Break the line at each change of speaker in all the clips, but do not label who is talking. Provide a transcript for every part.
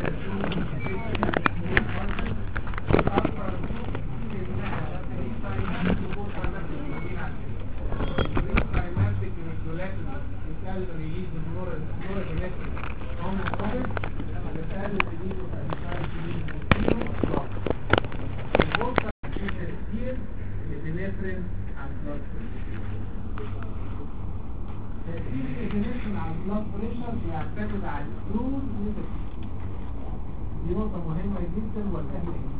تأثير الإجنيشن على البلاد بريشر بيعتمد على الكروز دي نقطة مهمة جدا وسهلة جدا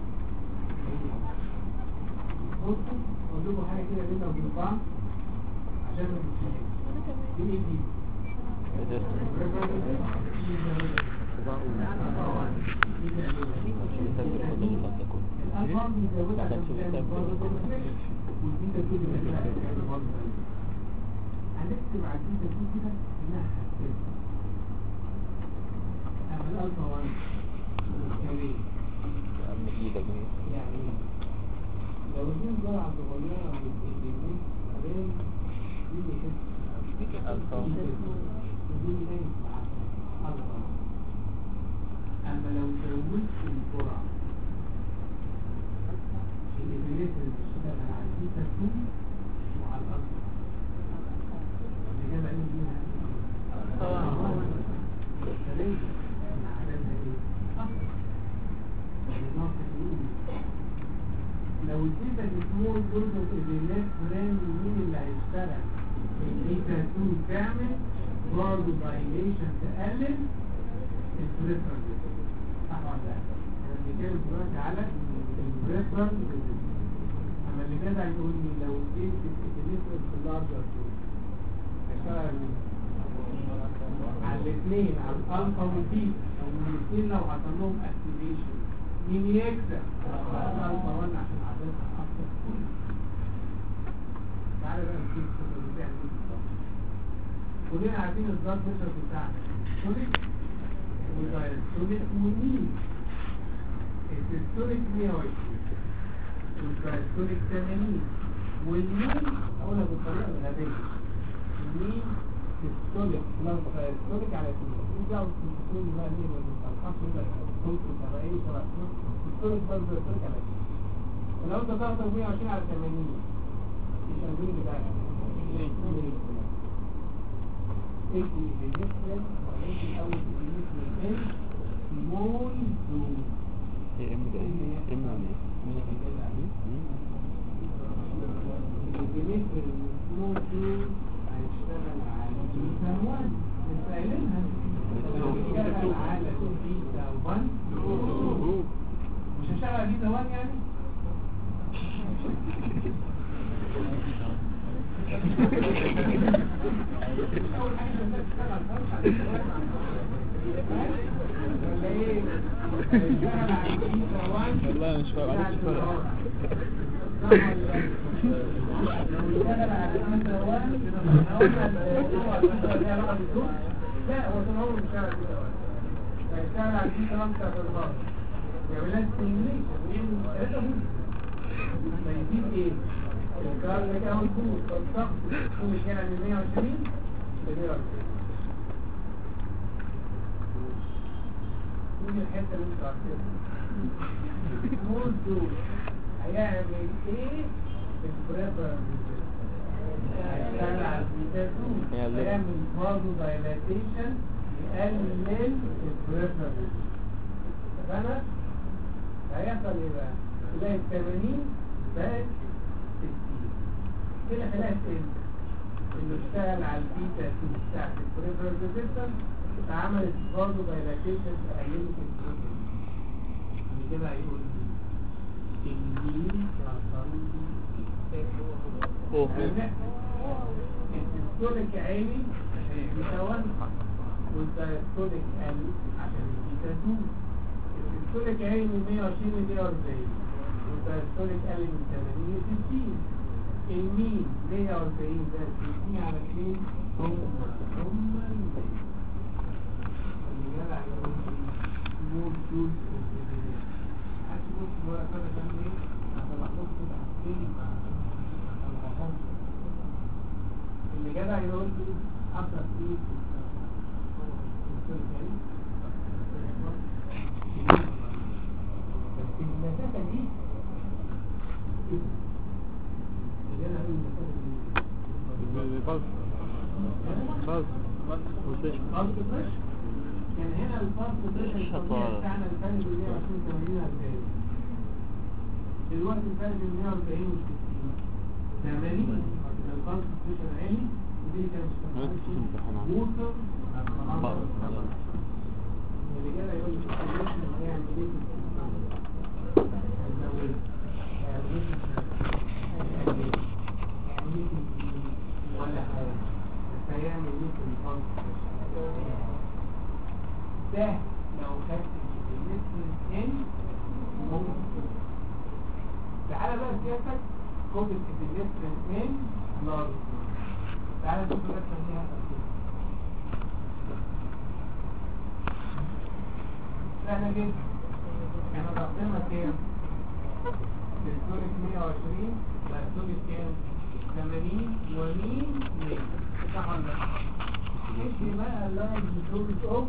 بصوا أقول لكم حاجة كده بينا وبين بعض عشان ما تنسوش دي إيه دي؟ الألفاظ بيزودها عشان تعمل برضه والبيتا كود بيزودها عشان تعمل برضه هنكتب على البيتا كود كده إنها حساسة أما الألفا 1 كمان يعني لو الجين جرعة صغيرة من الإنجليز بعدين يجي كده
ألفا.
يجي نايم مع ألفا أما لو زودت الجرعة الإنجليز اللي بتشتغل على البيتا 2 وعلى الألفا اللي جاب عليهم بيها فليه؟ إن عددها إيه؟ أكتر يعني ناقص يقول لو البيتا سمول دوز اوف ايفيلات فلان مين اللي هيشتغل البيتا 2 تعمل برضه دايليشن تقلل البريفرال صح ولا لا؟ انا بنتكلم دلوقتي على البريفرال اما اللي جدع يقول لي لو اديت الكتليفر في اللارجر هيشتغل على مين؟ على الاثنين على الالفا والبيتا او الاثنين لو حصل لهم اكتيفيشن مين يكسب؟ الالفا 1 عشان عددها اكتر تعالى بقى نشوف اللي بتعمل ايه بالظبط كلنا عارفين البلاد بريشر بتاعنا سوليك ودايستوليك ومين السيستوليك 120 والدايستوليك 80 والمين اقولها بالطريقه الغبيه المين سيستوليك لو دايستوليك على كده دعوه السيستوليك بقى مين ولا الخاص يبقى كنت تبعيه تبع السيستوليك برضه دايستوليك على كده ولو انت تاخد 120 على 80 مش هنقول بقى ايه بالنسبه ولكن اول بالنسبه للان سمول دوز بالنسبه للسمول دوز هيشتغل على بيتا 1 لسه قايلينها هيشتغل على بيتا 1 مش هيشتغل على بيتا 1 يعني أول حاجة هتشتغل على ولا إيه؟ هيشتغل على بيتا 1
والله مش فاهم عليك فرق
لا هو طول عمره بيشتغل على كده هيشتغل على كده خمسة في الغرب يعملها ستيميليشن ويعمل ثلاثة بوز فيزيد ايه؟ الكار ده كده هو البوز فالضغط يكون كان من 120 ل 140 دي الحتة اللي انتوا عارفينها مول دول هيعمل ايه البريفر هيشتغل على البيتاتون
يعمل-
هيعمل برضه دايلاتيشن يقلل البريفر اتفقنا؟ هيحصل ايه بقى؟ تلاقي ال 80 بقت 60 كده خلاص ايه؟ انه اشتغل على البيتا 2 بتاعت البريفر ريزيستنس عملت برضه دايلاتيشن تقللت البروتين اللي كده هيقول المين السيستوليك عالي عشان البيتا 1 والدايستوليك قل عشان البيتا 2 السيستوليك عالي من 120 ل 140 والدايستوليك قل من 80 ل 60 المين 140 ده 60 على 2 ثم ثم المين اللي جدع يقول مول جول هتبص بقى كده كان ايه هطلع لكم كده حاجتين الغفار اللي جدع يقول لي اقرا ايه في السوري بريشر كان هنا البلس بريشر
مش
الطبيعي
هطالع.
بتاعنا الفرق بين 120 80 40 دلوقتي الفرق بين 140 و 60 80 البلس بريشر عالي ودي كانت
ركز في الامتحانات.
ووتر
بقى.
اللي جاي يقول لي الكونكشن هيعمل ايه في السيستم هيزود هيعمل ايه في السيستم هيعمل ايه هيعمل ايه في الجين ولا حاجه بس هيعمل ايه في البلس ده لو خدت الكونكشن ان ممكن تعالى بقى سيادتك خد الكونكشن ان لارج تعالى شوف الرسمه دي هتبقى كده سهلة جدا احنا ضغطنا كام؟ السوليك 120 لا السوليك كام؟ 80 ومين 100 صح ولا لا؟ ادي بقى اللاين سوليك اوف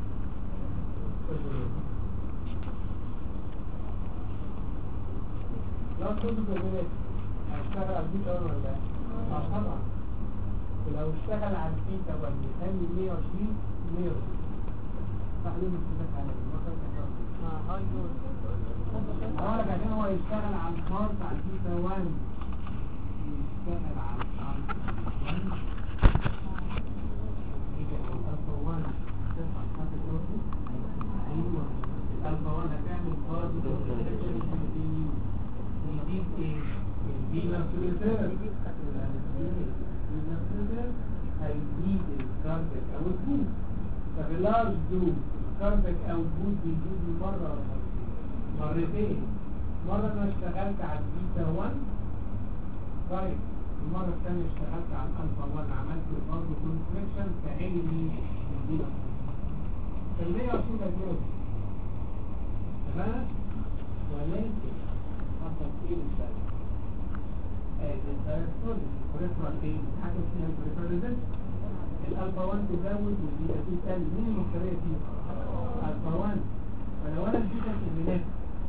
لا سوليك اوف هيشتغل على البيتا ولا لا؟ اه طبعا ولو اشتغل على البيتا ولا يخلي 120 120 تعليم السلوك على المخرج هقول لك عشان هو يشتغل على الخارج على البيتا 1 يشتغل على الخارج 1 يبقى الالفا 1 ترفع خط الروحي ايوه الالفا 1 هتعمل خارج يجيب ايه؟ الفينا سوليتير الفينا سوليتير هيزيد الكاربك او البوت طب اللارج دوز الكاربك او البوت بيزيد من مره ولا مرتين؟ مرتين مرة انا اشتغلت على البيتا 1 طيب المرة الثانية اشتغلت على الالفا 1 عملت برضه كونفليكشن كعلي مين؟ البيتا ال 120 مليون تمام؟ ولكن حصل ايه للسبب؟ الدايستول البريفرال ايه؟ حاجة اسمها البريفرال ريزيست الالفا 1 تزود والبيتا 2 تقل مين المشتريه دي؟ الفا 1 فلو انا البيتا كملت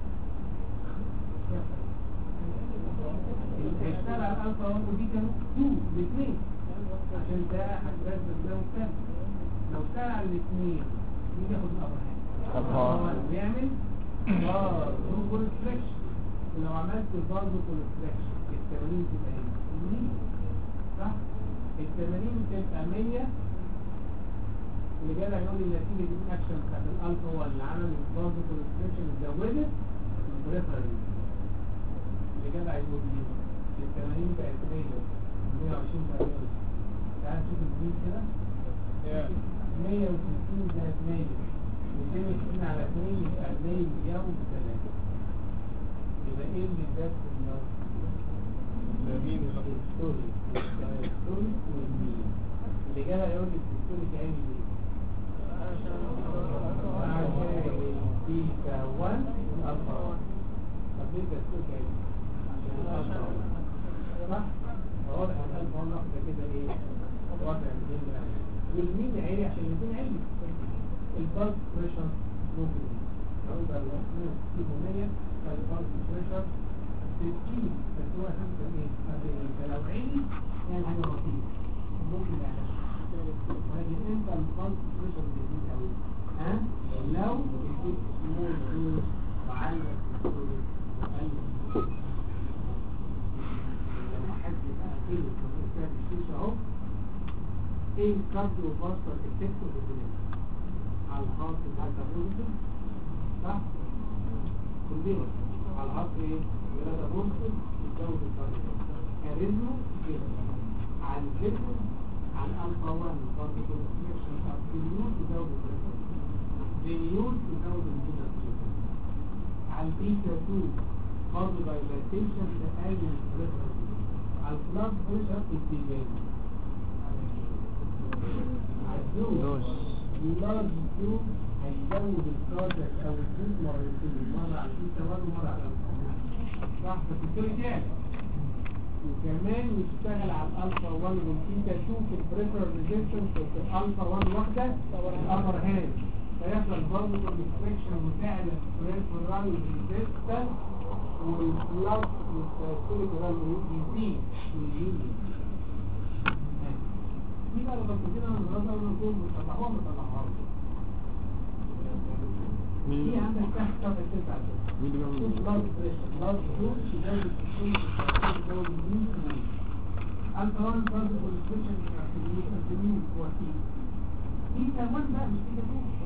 هيشتغل على الالفا 1 وبيتا 2 الاثنين عشان ده حساس ده وكام لو اشتغل على الاثنين مين ياخد الابر
الأبهار.
هاند؟ بيعمل اه كونستريكشن ولو عملت برضه كونستريكشن ال 80 تبقى ايه؟ 100 صح؟ ال 80 تبقى 100 اللي جاي هيقول لي النتيجه دي الاكشن بتاعت الالفا 1 اللي عمل برضه كونستريكشن زودت البريفرال اللي جاي هيقول لي ال 80 بقت 100 120 بقت 100 تعال نشوف الجديد كده 160 زائد 100 260 على 2 يبقى 100 يوم 3 يبقى ايه اللي زاد في النص؟ الستوري الستوري والمين اللي جاي هيقول لي الستوري تعمل ايه؟ عشان البيتا 1 والالفا 1 طب ليه الستوري تعمل عشان الالفا 1 صح؟ فواضح ان الالفا 1 واخده كده ايه؟ وضع الدنيا والمين عالي عشان الاثنين عالي البلس بريشر ممكن لو بقى الوزن 60 فالبلس بريشر 60 بس هو 5 ايه؟ 40 فلو عالي يعني حاجه بسيطه ممكن يعني ولكن انت البلس بريشر بيزيد قوي ها لو اديت سمول دوز وعلق السوليد وقلل لما حد بقى كده في الشيشه اهو ايه الكارديو فاسكر افكت اوف على الهارت بتاع الكارديو صح كلنا على الهارت ايه ولا ممكن يتجوز الكارديو كاريزمو كده على الجسم على الالفا 1 كارديو كونستريكشن ارتيريول يزود البريشر جينيول يزود البريشر على البيتا 2 كارديو دايلاتيشن تقلل البريشر على البلاد بريشر اتجاه
دوز.
اللارج تيوب هيزود الكاردياك او الجوز مرتين مره على البيتا 1 ومره على الالفا صح بس الدكتور تعب وكمان يشتغل على الالفا 1 والبيتا 2 في البريفرال ريزيستنس في الالفا 1 واحده الابر هاند فيحصل برضه كونستريكشن بتاع البريفرال ريزيستنس والبلس والسيركولار يزيد ويزيد دي بقى الغلطتين انا النهارده اقول لكم مطلعوها ما طلعوهاش
مين
في عندك تحت صفحه 9
مين اللي بيعمل
بلاد بريشر بلاد فلو تزود السكر تزود الدين الكهرباء برضه كونستريكشن الكمين وكيل دي كمان بقى مش كده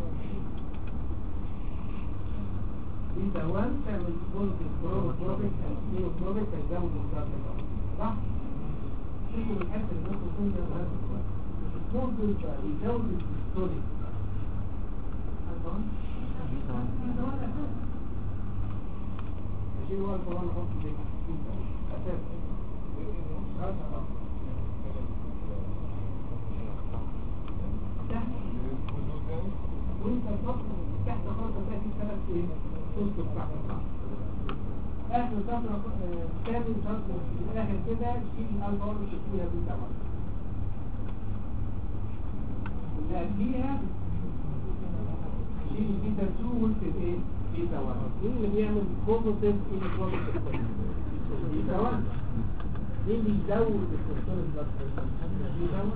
دي كمان تعمل بولت الكروماتروبيك الكيموتروبيك تزود الكارب صح؟ شوفوا الحته اللي ممكن تكون ده مهم ممكن يبقى يزود الديستوليك الكهرباء الكهرباء اساسي عشان هو القرآن حط دي أساسا وانت الضغط تحت خالص هتلاقي في ثلاث ايه؟ تسلك تحت اخر سطر ثاني سطر في الاخر كده شيل الالفا ولا شيلها دي طبعا اللي قبليها شيل البيتا 2 واكتب ايه؟ بيتا 1 مين اللي بيعمل بوزيتيف انيكواليتي بيتا 1 مين اللي يزود الكورتيزول بلاد بريشر؟ بيتا 1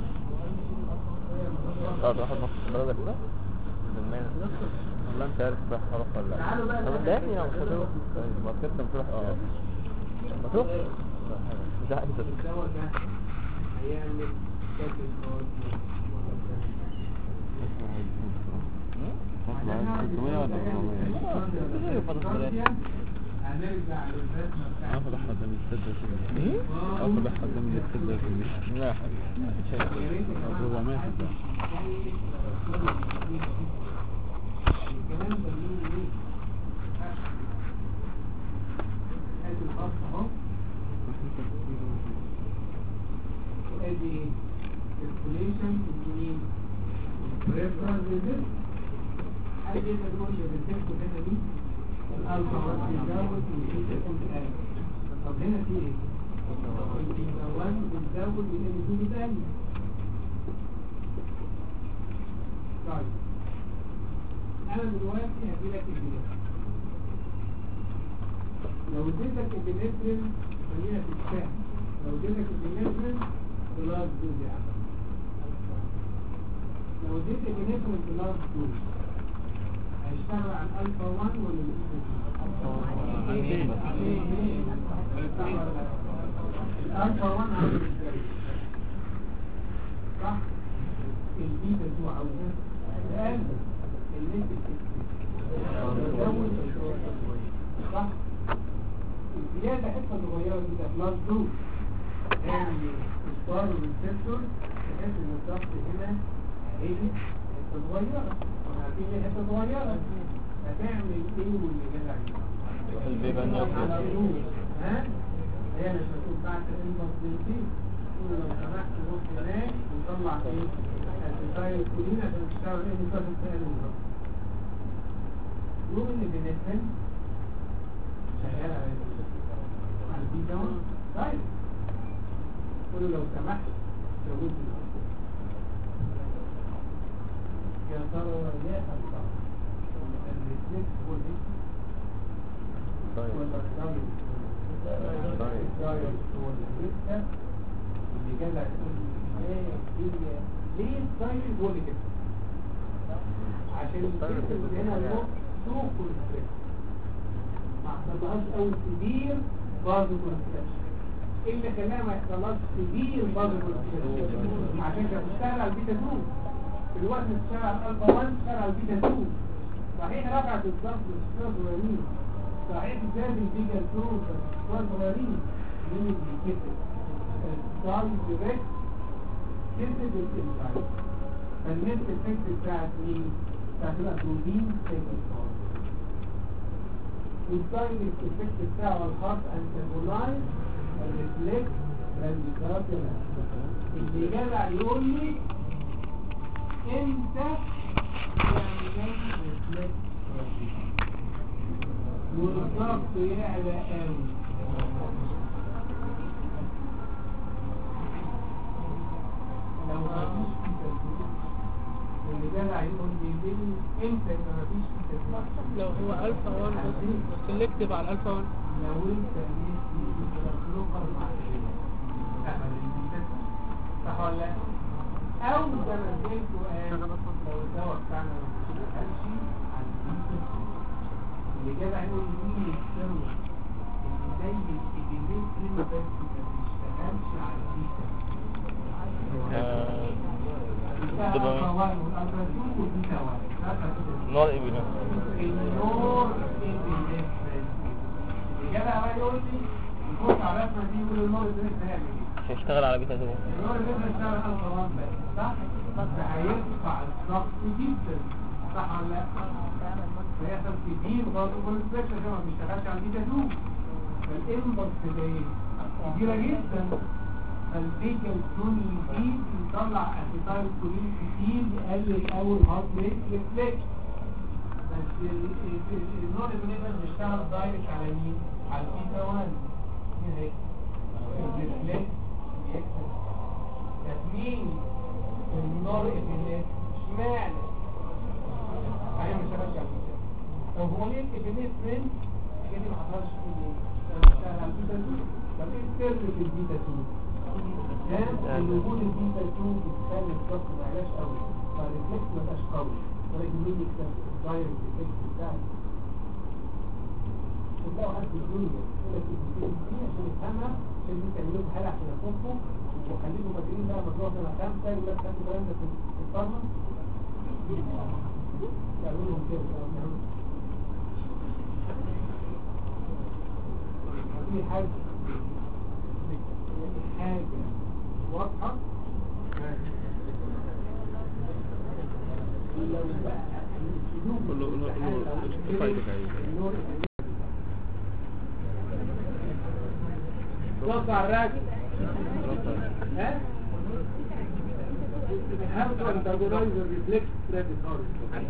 طب واحد نص الدرجة الأولى بالمية والله انت عارف بقى خلاص ولا لا
تعالوا بقى
طب انت يا ابني لو مش هتروح طيب ما كنت بتروح اه ما تروح مش عايز
الدواء ده هيعمل كاتب هنرجع للرسمة بتاعت
اخد احد من الستة كده
ايه؟
اخد احد من الستة كده
لا يا حبيبي
يا ريت يا جماعة
400
حد
ده.
الكلام ده بيقول ايه؟ ادي الخط اهو وادي circulation منين؟ reference visit حد يقدر يقول لي الريسبت هنا دي الالفا واحد بيزود والبيتا بتقل طب هنا في ايه؟ البيتا 1 بتزود والام 2 بتقل طيب انا دلوقتي هدي لك البيتا لو اديتك البنفرين خلينا في السهل لو اديتك البنفرين بلاد دوز يا عم لو اديت البنفرين بلاد دوز هيشتغل على الالفا 1 ولا الالفا 1 عاوز ازاي صح البيتا 2 عاوزها اقل اللي انت بتكتب صح الزيادة حتة صغيرة دي ده بلس دوز يعني الستار والريسبتور تحس ان الضغط هنا هيجي حتة صغيرة وانا عارفين ايه حتة صغيرة هتعمل ايه واللي جاي عليه
البيبان
على طول ها هي مش هتقول بعد الانفاس تقول لو سمحت روح هناك وطلع ايه التفايل كلين عشان تشتغل ايه انفاس التقال بالظبط يقول ان بنسبة شغال على على البي داون طيب قول له لو سمحت زود لي يا ترى يا ترى الريفلكس هو ايه ولا الدايت الدايت هو الريفلكس اللي جدع يقول لي ايه هي ليه الدايت هو اللي كده عشان الجسم هنا له سوق الستريس ما حصلهاش قوي كبير برضه كونستراكشن ايه اللي خلاها ما يحصلهاش كبير برضه كونستراكشن عشان كانت بتشتغل على البيتا 2 في الوقت اللي بتشتغل على الالفا 1 بتشتغل على البيتا 2 صحيح رفعت الضغط للشباب صغيرين صحيح زاد البيتا 2 للشباب صغيرين مين اللي كسب؟ الدايت ديريكت كسب الانسايد فالنت افكت بتاعت مين؟ بتاعت الاتروبين سيجنال والدايركت افكت بتاعه الهارت انتاجونايز الريفلكس برانديكاراتيا اللي جدع يقول لي امتى يعمل ريفلكس والضغط يعلى قوي لو مفيش في تسليم واللي جدع يقول لي ليه امتى يبقى مفيش في تسليم
لو هو الفا 1 بس سلكتيف على الالفا 1
لو انت نسي بتخلقها مع الشيء تعمل الانتاج صح ولا لا؟ او زي ما قلت قال لو الدواء بتاعنا ما بيشتغلش على البيتا اللي جاب هيقول مين السبب اللي زي الابيليترين بس ما بيشتغلش على البيتا
آه،
البيتا
دوبامين.
ألفا واحد والألفا 2 والبيتا واحد
نور ابن
النور ابيليترين اللي جاب هيقول يقول لي يبص على الرسمه دي يقول النور ابيليترين هيعمل ايه
مش هيشتغل على بيتا 2
النور ابيليترين اشتغل ألفا 1 بس صح؟ ده هيرفع الضغط جدا صح ولا لا؟ فيحصل كبير برضه كل سبيكشن عشان ما بيشتغلش على البيتا 2 فالانبوكس ده ايه؟ كبيرة جدا فالبيتا 2 يزيد يطلع اسيتايل كولين كتير يقلل اول هارت ريت ريفلكس بس ال- ال- ال- النور اللي بيشتغل دايركت على مين؟ على البيتا 1 مين هيك؟ الريفلكس بيكسب ده مين؟ النور اللي اشمعنى؟ ايوه مش هرجع للبيتا. طب هو ليه الابنيه فريند كده ما حصلش في ايه؟ لما اشتغل على البيتا 2 طب ايه السر في البيتا 2؟ ها؟ ان وجود البيتا 2 بتخلي الضغط ما يعلاش قوي فالريفلكس ما يبقاش قوي ولكن مين يكسب الدايركت ريفلكس بتاعك تلاقوا حد في الدنيا يقول لك البيتا دي عشان يفهمها عشان دي تعمل لكم حاله عشان يفهمكم وخليكم فاكرين بقى مجموعه سنه خمسه يقول لك خدوا الكلام ده في في الفارما يعملوا لهم كده يعملوا في حاجة حاجة واضحة لو بقى السلوك
قول له- قول له- قول له-
الامتحان لو
شوف فايدك عايز.
النور بص على الراجل ها؟ How to antagonize the reflex bradycardia.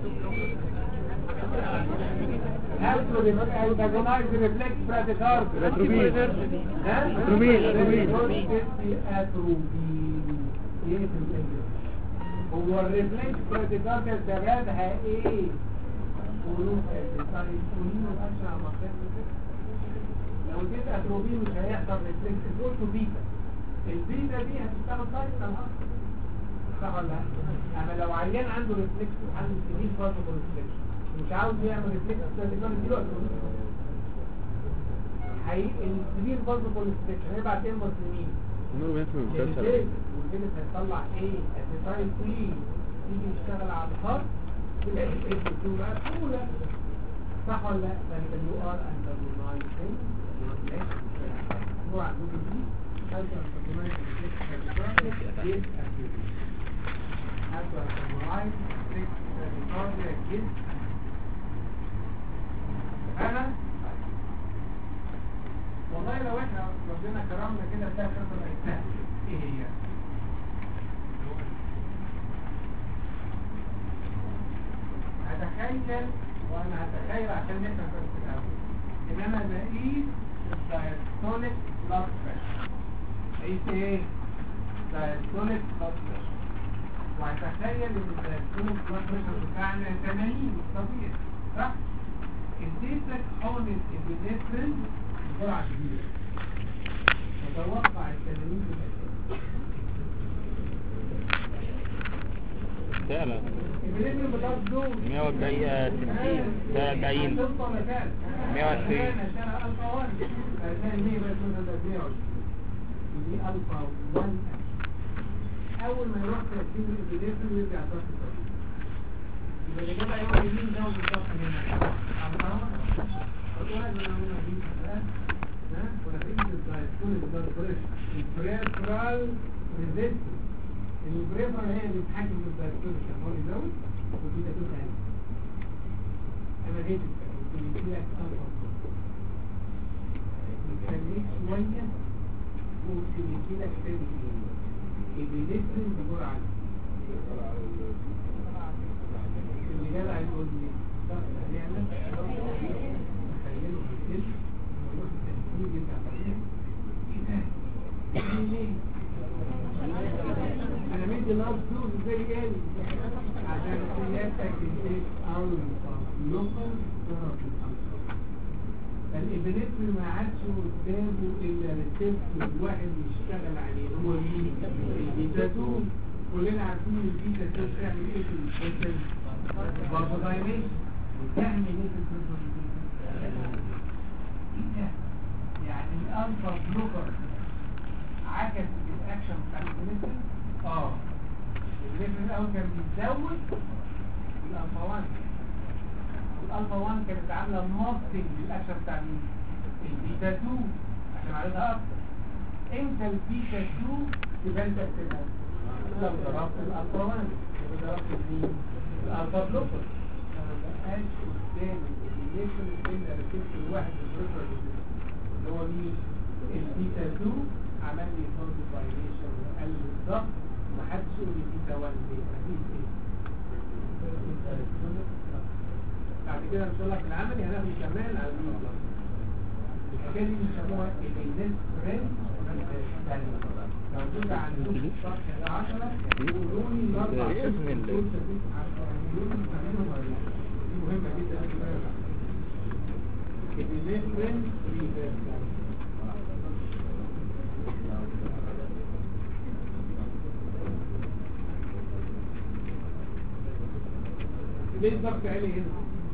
How to re- antagonize the reflex bradycardia. ها؟
أتروبين، أتروبين.
أتروبين. ايه في الانجليزي؟ هو الريفلكس براديكارديا سببها ايه؟ قولوا طيب قولوا الاكشن على المصدر لو اديت اتروبين مش هيحصل ريفلكس قلت بيتا البيتا دي هتشتغل دايركت على الهارت صح ولا لا؟ اما لو عيان عنده ريفلكس عنده سيفير برضه ريفلكس مش عاوز يعمل ريفلكس براديكارديا دلوقتي هي السيفير برضه كوليستيشن هيبعت امبرس لمين؟
النور بينفع من
الجلد
الكسر
والجلد هيطلع ايه اسيتايل كولين يجي يشتغل على الخط تلاقي الاس 2 بقى سهوله صح ولا لا فانت يو ار انتاجونايزنج هو عندكم دي انت انتاجونايزنج انا والله لو احنا ربنا كرمنا كده تلاقي خطة الإسلام ايه هي؟ هتخيل وانا هتخيل عشان نفهم بس الاول ان انا بقيس الدايستوليك بلاد بريشر قيس ايه؟ دايستوليك بلاد بريشر وهتخيل ان الدايستوليك بلاد بريشر بتاعنا 80 طبيعي صح؟ اديتك حقنة الابنفرين بسرعة شديدة تتوقع التمارين بالأساس
فعلا
الابنفرين بتاعت دول
140 60 40
هتوصل لكام؟
120.
أنا شارع ألفا 1 فهتلاقي 100 بس مثلا ده 120 ودي ألفا 1 أول ما يروح تركيب الابنفرين يرجع ضغط الطبيعي يبقى اللي جاب أيوة يمين ده وبالضغط هنا على طبعا البريفرال ريزيست البريفرال هي اللي بتحكم في الدايستول الشمال يزود ودي ده كده تاني انا جيت قلت لك نخليك شويه وقلت لك تاني البنفرين بجرعه اللي جدع يقول لي ضغط هنعمل نخيله في الجسم ونروح التنفيذ يرجع طبيعي ايه ده؟ ليه؟ انا مدي الارض فلوس ازاي جالي عشان سيادتك تنتج انصف لوكال ثيرابي فالابنفرين ما عادش قدامه الا ريسبتور واحد يشتغل عليه هو مين؟ البيتاتون كلنا عارفين ان البيتا سيل بتعمل ايه في السيل برضه دايليشن وتعمل ايه في البروتين ايه ده يعني الالفا بلوكر عكس الاكشن بتاع البنسلين اه البنسلين الاول كان بيزود الالفا 1 الالفا 1 كانت عامله ماسكينج للاكشن بتاع مين البيتا 2 عشان عارفها اكتر امتى البيتا 2 تبان تاثيرها لو ضربت الالفا 1 لو ضربت مين الالفا بلوكر ما بقاش قدام الريليشن بين الريسبتور الواحد والريسبتور اللي هو مين البيتا 2 عمل لي فوز فايليشن وقال لي الضغط ومحدش يقول لي بيتا 1 ليه مفيش ايه بعد كده ان شاء الله في العمل هناخد كمان على الميول الحكايه دي بيسموها الانيس فريند لو كنت عندكم صفحه 10 قولوا لي الاربع
بإذن الله.
قولوا لي تعملهم ولا لا دي مهمه جدا الانيس فريند ريفيرس ليه الضغط عالي هنا؟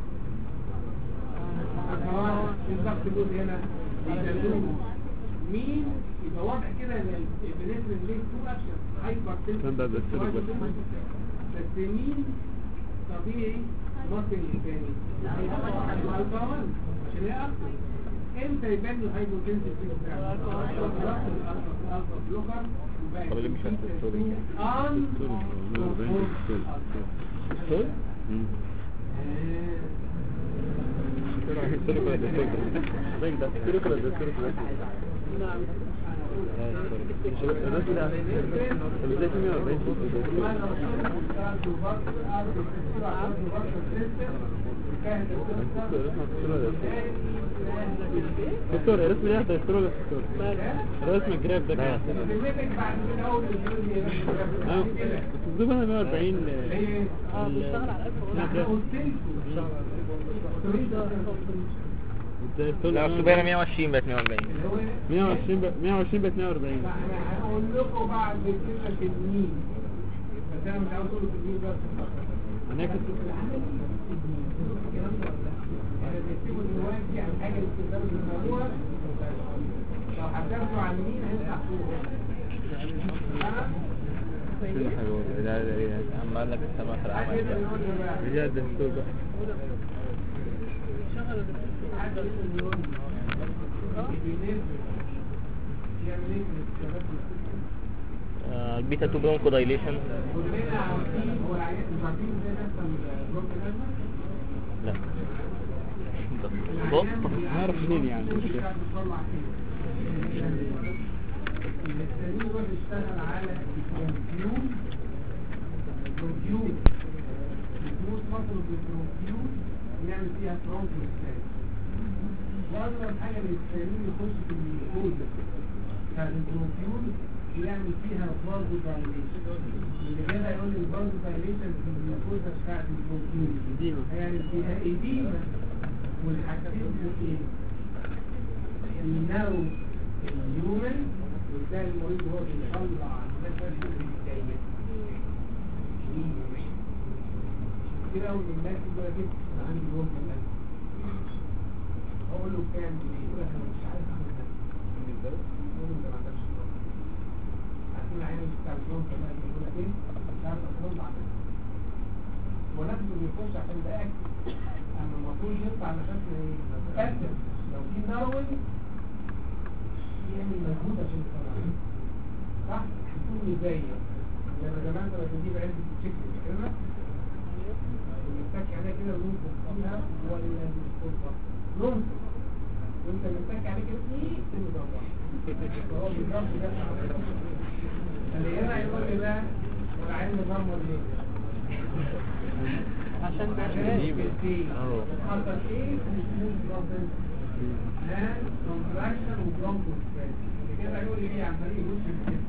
اه الضغط جزء هنا بيدلوه مين يبقى واضح كده ان البنسبه ليه تو اكشن هايبر
كان ده بيسترك بس.
بس مين طبيعي مصري الثاني الالفا 1 عشان هي اكتر امتى يبان الهايبوتنسيف بتاعه الالفا الالفا بلوكر وبقى
طب اللي مش عارف الدكتور
ان
دكتور؟
مم.
دكتور ولا دكتور؟ باين ده دكتور ولا دكتور؟
نعم
الرسم ده طب ازاي في 140 دكتور الرسم ده دكتور ولا دكتور؟ الرسم الجراف ده كام؟ اه بس الزوم انا 140
اه بيشتغل على الالف
ازاي
لا اصل باينه 120 بقت 140
120 ب- 120 بقت 140
انا هقول لكم بعد كده تنين بس انا مش عاوز اقول تنين بس
انا كنت
يعني بيكتبوا دلوقتي عن حاجه الاستخدام بيسموها لو هتاخدوا على اليمين هيطلع فوق
كل حاجه والله لا لا لا عم قال لك السماء في العمل
كده
ده
يقول لي بقى
رجع الدكتور بقى
شغل
حد يقول لي بينزل يعمل ايه في الاستخدام
آه، البيتا 2 برونكو دايليشن
كلنا عارفين هو العيان مش عارفين ازاي تحصل بروك الازمه
لا
العيان
بص
نعرف منين يعني مش
مش
فاهم.
عارف يطلع ايه المستنير يروح يشتغل على البروكيول البروكيول الفلوس فترة البروكيول يعمل فيها برونكوستاز وأكثر حاجة المستنير يخش في الميكوزا بتاعت البروكيول يعمل فيها برضه دايليشن اللي كده يقول لي برضه دايليشن في الميكوزا بتاعت البروكيول
إديمة.
هيعمل فيها إديمة والحاجتين دول ايه؟ النو اليومن وتلاقي المريض هو بيطلع نفس الجاية كتير قوي من الناس يقول لك إيه؟ انا عندي يوم من الناس اقول له كام جنيه يقول لك انا مش عارف اعمل ده يقول له انت ما عندكش نظام عارفين العين مش بتاع اليوم كمان يقول لك ايه مش عارف اطلع ده هو نفسه بيخش عشان ده اكل اما المفروض يطلع على شكل ايه؟ اكل لو في نروي يعمل مجهود عشان يطلع صح؟ يكون مزيف لما زمان كنا بنجيب علبة الشكل مش كده؟ ونتك عليها كده وننفخ فيها ولا ننفخ ننفخ وانت متك عليه كده ايه تنضرب فهو بيضرب ده اللي هنا يقول لي بقى والعين نظامه ليه؟
عشان ده
اه.
حصل ايه في السموث بروسس ها كونتراكشن وبرونكو ستريس كده يقول لي ايه عن طريق وش الجسم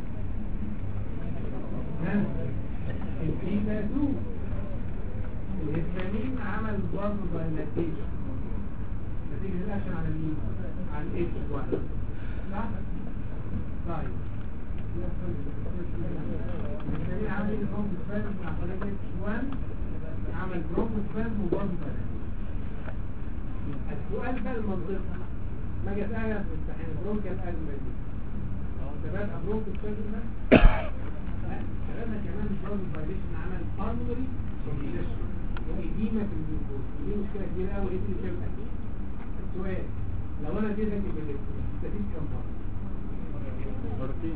ها البيتا 2 الهستامين عمل برضه دايلاتيشن نتيجة الاكشن على مين؟ على الاتش 1 صح؟ طيب الثاني عامل برونكو سبازم مع طريقة اتش 1 عمل برونكو سبازم وبرضه السؤال بقى المنطقي ما اجي اسالها في امتحان برونكو الازمه دي تبقى برونكو سبازم ده لا كلامها كمان مش برونكو فايليشن عمل بالمري كونجيشن وإديمة في الجلوكوز ودي مشكلة كبيرة قوي ايه اللي بتعمل السؤال لو انا اديتك البليكتور استفيد كم مرة؟
مرتين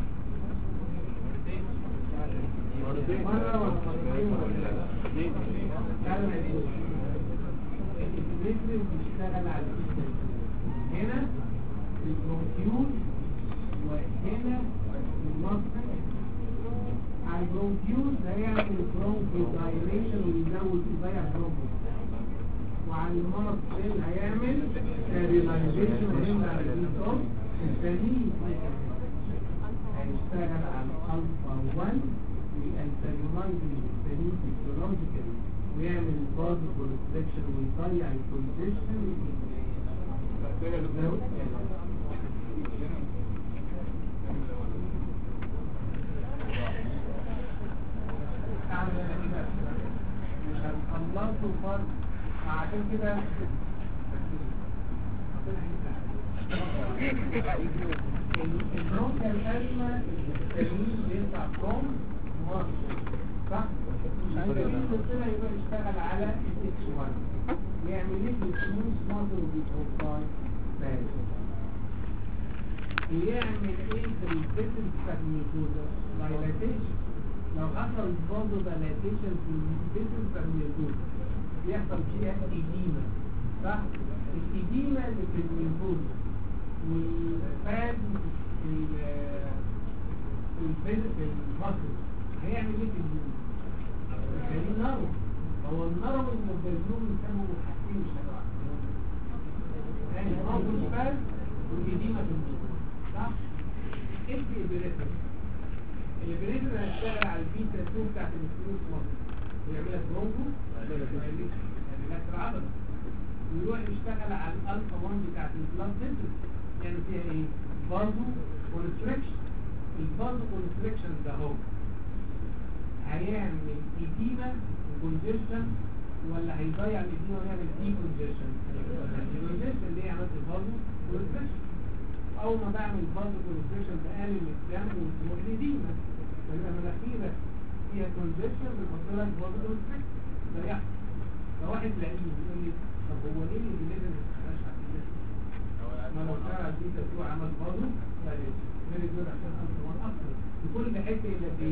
مرتين
مرة ولا مرتين ولا ثلاثة؟
اثنين
تعالى ما يقولش البليكتور بيشتغل على الإيستر. هنا البرونكيول وهنا المصدر على البرونكيول هيعمل برونكو دايليشن ويزود يضيع برونكو وعلى المرض سيل هيعمل ستيريلايزيشن ويمنع الريليز اوف السليم هيشتغل على الالفا 1 ويأنتريولايز السليم فيسيولوجيكالي ويعمل بارد كونستريكشن ويضيع الكونجيشن مش هنخلصه فرق عشان كده البرونكا الأزمة التلميذ بيطلع بروم مارش صح؟ التلميذ طلع يبقى يشتغل على الاكس 1 ويعمل لك السموث ماسل وبيتوفاي بارد ويعمل ايه في الفيتل بتاع الميكوزا دايلاتيشن لو حصل برضه دايلاتيشن في الفيتل بتاع الميكوزا بيحصل فيها إديمة صح؟ الإديمة اللي في الميكوزا والفاد في ال- في الفيتل في المصل هيعمل ايه في الجنوب؟ هيخليه نرو هو النرو والمبازلوم بيسموا حاجتين مش حاجة واحدة يعني برضه الفاد والإديمة في الميكوزا صح؟ ايه الإبريتر؟ الإبريتر هيشتغل على البيتا 2 بتاعت الفلوس مصر ويعملها برونكو يعني لك العضلة ويروح يشتغل على الألفا 1 بتاعت البلاد سنتر يعني فيها ايه؟ برضه كونستريكشن البرضه كونستريكشن ده هو هيعمل إديمة وكونجيشن ولا هيضيع الإديمة ويعمل دي كونجيشن الكونجيشن اللي هي عملت البرضه كونستريكشن اول ما بعمل برضه كونستريكشن بقلل الدم وتروح لديما لما مناخيرك فيها كونجكشن بنحط لك برضه كونستريكشن ده يحصل فواحد لاقيه يقول لي طب هو ليه اللي لازم ما يشتغلش على البيتا ما لو اشتغل على البيتا 2 عمل برضه لا لازم فيري جود عشان انت وان اكتر في كل حته الا في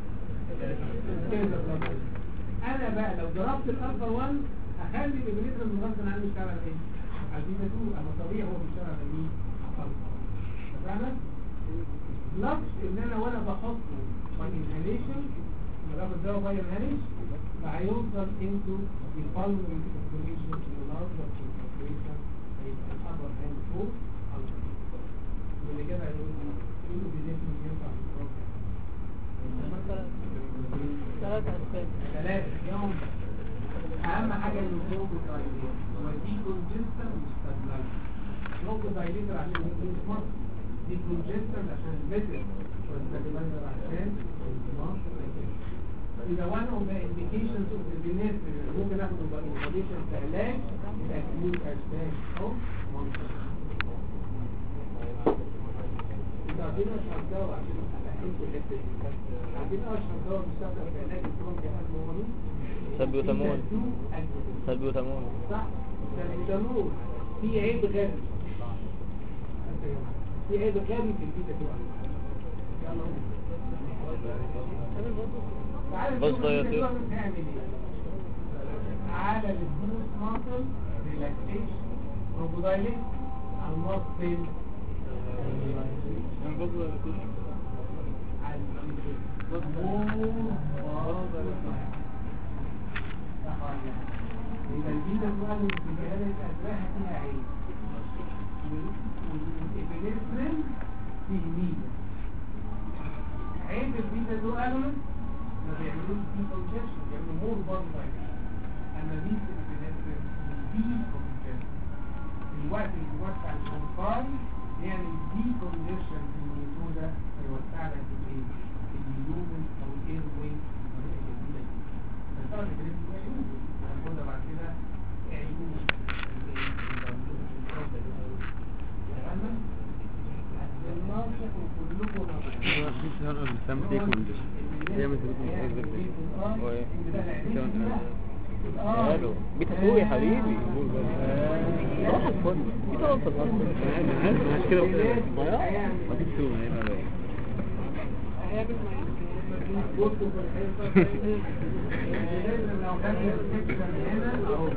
انا بقى لو ضربت الالفا 1 هخلي الابريتر من غصب عنه يشتغل على ايه؟ على البيتا 2 اما طبيعي هو بيشتغل على مين؟ على الالفا فاهمة؟ لفظ ان انا وانا بحطه باي انهاليشن لما باخد الدواء باي انهاليشن فهيوصل انتو البالمري سيركيوليشن في اللارجر سيركيوليشن هيبقى الابر هاند فوق واللي كده هيقول لي ايه اللي بيزيد ينفع في البروجرام
ثلاثة أسباب
ثلاثة يوم أهم حاجة إنه بروكو دايليتر هو دي كونجستر وستابلايزر بروكو دايليتر عشان يكون مصر دي كونجستر عشان البتر والستابلايزر عشان الدماغ إذا one of the indications of the venous ممكن آخد indication في علاج الأكيوت أشباه أو منطقة إذا عايزين أشرح دواء عشان أحس الحتة دي عايزين أشرح دواء بيستخدم في علاج البرونكي هرموني
سلبيوتامول سلبيوتامول
صح سلبيوتامول في عيب غبي في عيب غبي في البيتا 2 تعالى
بص
نشوف
يا
البيتا
سيدي.
2 بتعمل ايه على الفلوس ماسل ريلاكسيشن بروبودايليت على الماسل إذا البيتا تؤمن بجهالة أسباح فيها عيب والإبنفرين فيه ميزة عيب البيتا تؤمن ما بيعملوش دي كونجكشن بيعملوا مور بارد أما ميزة الإبنفرين دي كونجكشن في الوقت اللي بيوسع الشنقاي يعني دي كونجكشن في الميتودا هيوسع لك الايه؟ اليومن او الاير واي بطريقه جميله جدا بس طبعا الجريد ده يومن هناخدها بعد كده عيون تمام؟ الناطق وكلكم ناطقين
ماله بيتا فوق يا حبيبي صباح الفل بيتا وصل
عشان كده
ما فيش سوق هنا بقى
لو كان السكشن هنا اهو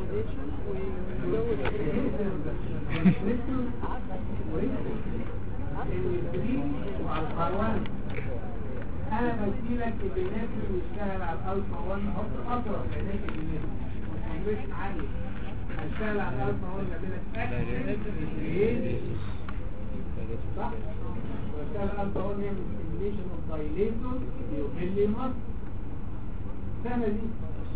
انا بديلك البنات اللي بيشتغل على الالفا 1 احط اقرب بنات البنات مش عالي هشتغل على الالفا 1 نعمل لك اكشن صح واشتغل الالفا 1 يعمل ستيميليشن اوف دايليتور يقل لي مصر السنه دي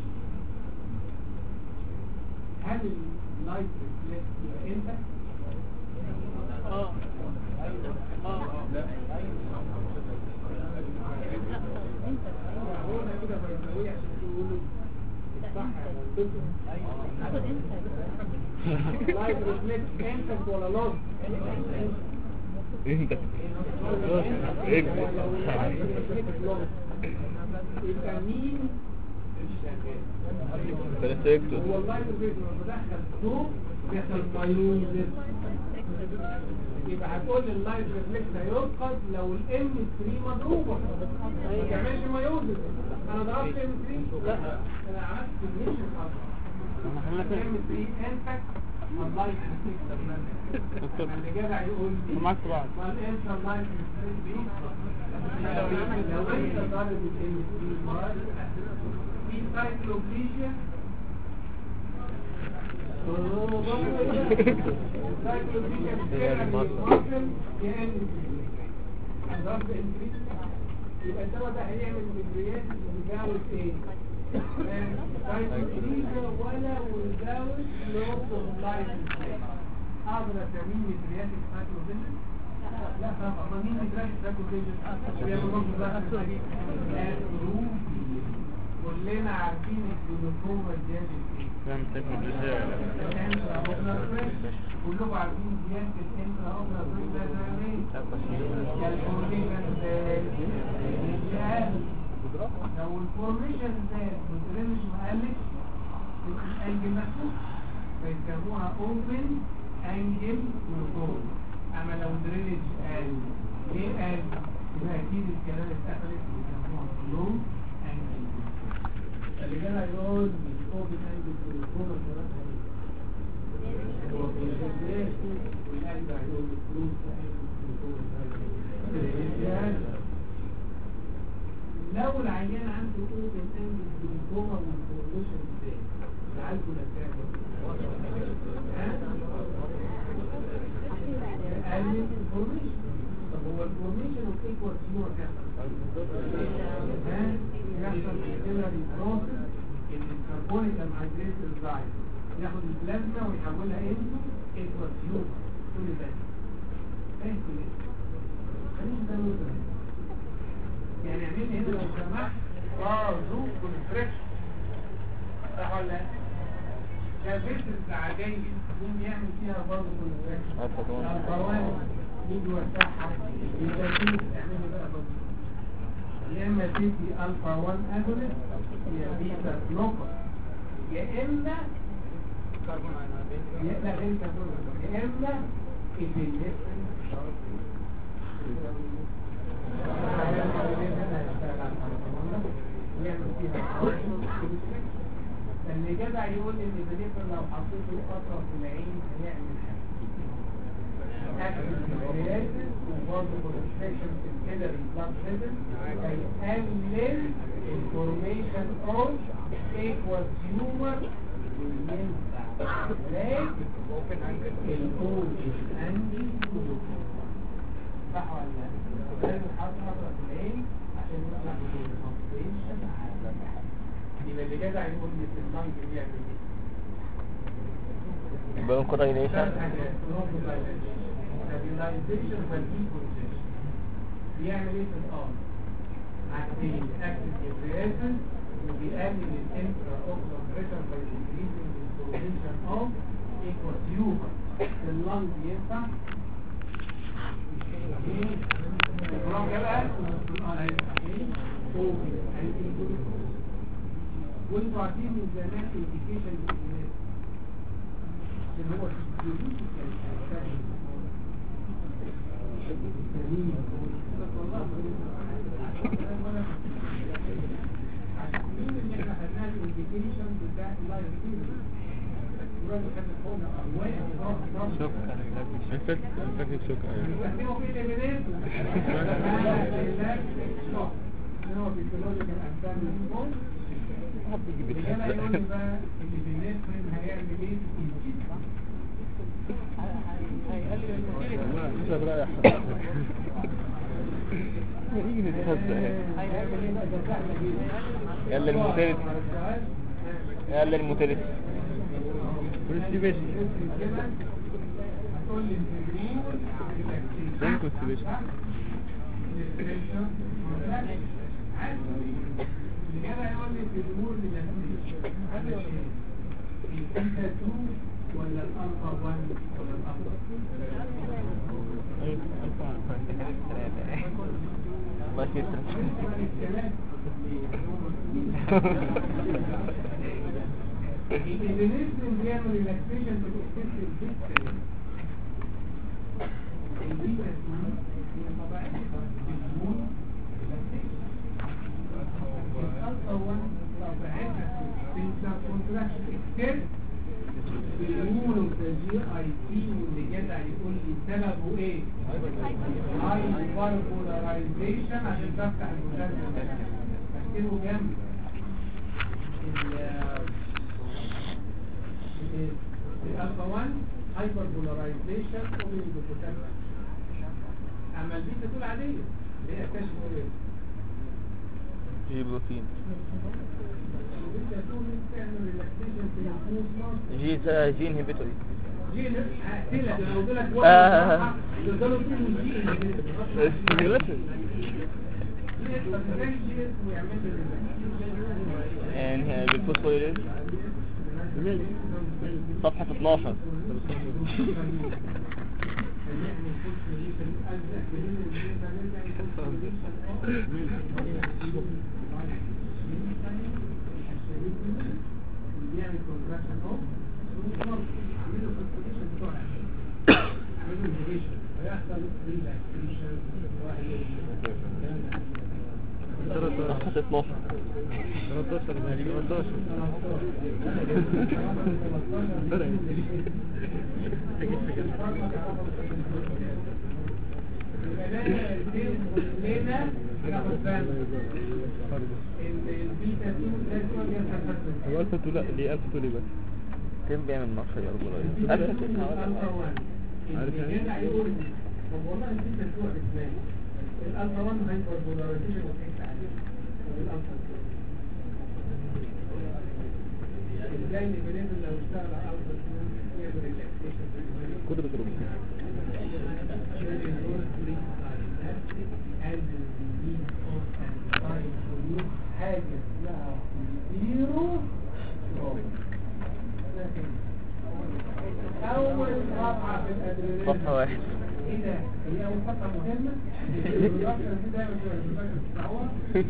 هل اللايت ريفلكس يبقى انت
اه اه
هو ده كده بيسويه عشان يقولوا صح لايت ريفلكس انت ولا لوس
انت
يبقى مين الشغال
فلسكتور
هو اللايت ريفلكس لما بدخل ضوء بيحصل مايوزر يبقى هتقول لي اللايت ريفلكس هيفقد لو الام 3 مضروبه ما تعملش مايوزر انا ضربت ام 3 لا انا عملت كومبينيشن اصلا ام 3 انفكت اللايت ريفلكس اللي جدع يقول لي
معاك في بعض
ما الانت اللايت ريفلكس دي لو انت ضارب الام 3 مرة في سايكلوبليجيا يبقى الدواء ده هيعمل مدريات ويجاوز ايه؟ سايكلوبليجيا ولا ويجاوز نقطة اللايف اقدر اسميه مدريات سايكلوبليجيا؟ لا طبعا ما مين مدريات سايكلوبليجيا؟ بيعمل نقطة كلنا عارفين الجلوكوما زيادة ايه؟
فاهم تكنولوجيا
كلكم عارفين زيادة الانترا اوبرا بريد ده الفورميشن زاد لو الفورميشن زاد والدرينج ما قلتش يبقى الانجل مفتوح فيسموها اوبن انجل جلوكوما اما لو درينج قل ليه قل؟ يبقى اكيد الكلام اتقفلت ويسموها كلهم انجل اللي كان هيقول مش اوبن انجل جلوكوما ثلاثة هو في الجزء والقلب هيقول الفلوس لو العيان عنده اوبن انجل جلوكوما والفورميشن ازاي؟ نعالجه نتائج قلل الفورميشن طب هو الفورميشن اوف ايكوال سيور كام؟ يحصل كابيلاري بروسس ان الكربونيك انهيدريت الزايد ياخد البلازما ويحولها انتو ايكوال سيور كل ده فاهم كل ده خلينا ده نقطة يعني اعمل لي هنا لو سمحت اه زوم كونستريكشن صح ولا لا؟ كافيترز عادية مين بيعمل فيها برضه كونستريكشن؟ القوانين مين بيوسعها؟ يبقى فيه تعمل بقى برضه يا اما تدي الفا 1 اجونست يا بيتا بلوكر يا اما يا لا غير كربون يا اما البنفرين اللي جدع يقول ان البنفرين لو حطيته قطره في العين هيعمل حاجه اكل الرياسس وبرضه كونستريكشن في الكيلري بلاد سيلز هيقلل الفورميشن اوف ايكوال تيومر وينفع علاج الاوبن انجل صح ولا لا؟ لازم حط قطره في العين عشان يطلع الكونستريكشن يبقى اللي جدع يقول ان في اللنج بيعمل ايه؟
يبقى كوريليشن
ثلاث حاجات نقطة stabilization والديكونجيشن بيعمل ايه في الارض حاجتين اكتف ديبريشن وبيقلل الانترا اوكلر بريشر باي increasing the solution of equal tube في اللنج ينفع البرام يبقى وانتوا عارفين من زمان الانديكيشن اللي هو
شوك انفكت انفكت شوك ايوه حد يجي بيتهزق انت برايح يجي نتهزق
يلا الموتيلت يلا الموتيلت
كونستيبيشن زين كونستيبيشن
ولا الألفا 1 ولا الألفا
الله يكتر
الانسولين بيعمل ريلاكسيشن في الاكسس الجسم البيتا 2 هي طبيعتها بتكون الالفا 1 طبيعتها بتنسى كونتراكشن اكسس بيقولوا ده جي اي تي واللي جدع يقول لي سببه ايه؟ هاي بولاريزيشن عشان تفتح المسلسل اكتبه جنب الالفا 1 هايبر بولاريزيشن اوبن بوتنشال اما البيتا تقول عاديه اللي هي اكتشف ايه؟
جي بروتين
البيتا تقول تعمل ريلاكسيشن في الفوز
جي تا- جي انهبيتوري
جي هقتلك لو قلت لك
آه.
واحد يقدروا يقولوا جي
يعني بالفوسفوريليز صفحة 12 صفحة 12
13 ماشي 13 هو الفا تو لا ليه الفا تو ليه بس
كم بيعمل نقشة يا رب الله ألف
عارف يعني؟
والله انت تسوق ازاي الالفا 1 هايبر بولاريزيشن وكيف عليه والالفا 2 ازاي البنات لو اشتغل على الالفا 2 يعمل ريلاكسيشن
قدرة ربنا
حاجة اسمها زيرو أول صفحة في الأدرينالين
صفحة واحد
ايه ده؟ هي اول صفحة مهمة؟ الرقم دي دايما بتبقى في الفكرة بتاعها.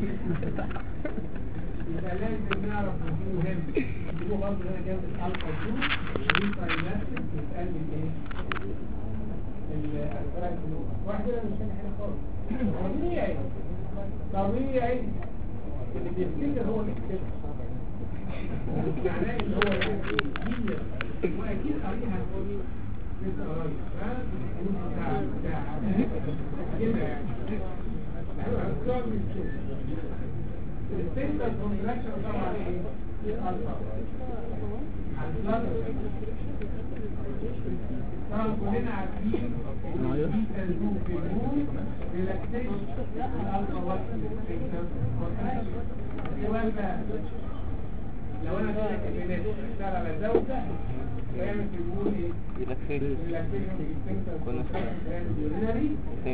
يبقى لازم نعرف ان دي مهم دي برضه هنا جنب الالفا 2 دي ساينابتيك بتقلل ايه؟ الاسبرانت واحد كده مش فاهم حاجه خالص طبيعي طبيعي اللي بيفتكر هو اللي بيفتكر معناه ان هو هي واكيد قريها لسه قريب ها؟ بتاع بتاع كده يعني ايوه هتقعد وتشوف السنتر كونتراكشن طبعا ايه؟ الالفا الفلاتر طبعا كلنا عارفين ان البيتا النو في النور ريلاكسيشن الالفا وات السنتر كونتراكشن سؤال بقى لو انا كده كبنات اشتغل على زوجة كانت بنقول ايه؟
ريلاكسيشن
relaxation في السنتر
كنا
urinary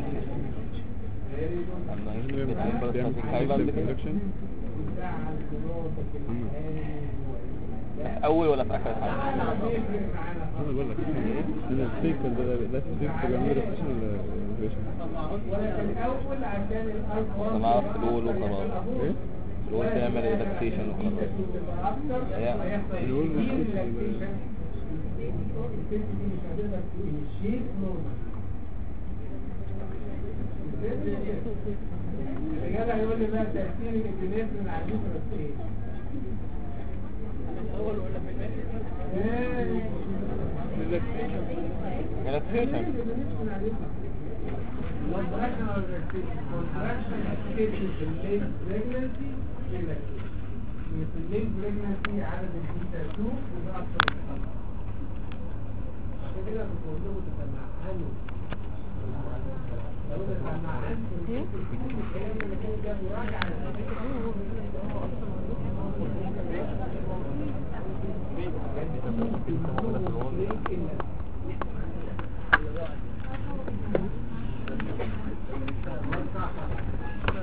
وساعة الجنوط
اول ولا في اخر حاجه
انا بقول لك انا السيكل ده ده السيكل بيعمل ريفريشن ولا ريفريشن
ولكن اول عشان الالفا
انا عرفت الاول وخلاص
ايه
الاول تعمل ريلاكسيشن وخلاص هي
الأول مش
الرجال هيقول لي بقى تأثير الابنفرين على اليوترس ايه؟
الاول ولا في الاخر
ريلاكسيشن
في الليل بريجنسي عدد البيتا 2 وده اكتر من خمسة عشان كده بقول لهم تسمعانوا لو تسمعان كل الكلام اللي كان ده مراجعة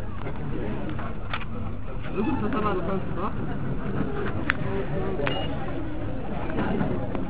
لازم تطلع الخمسة صح؟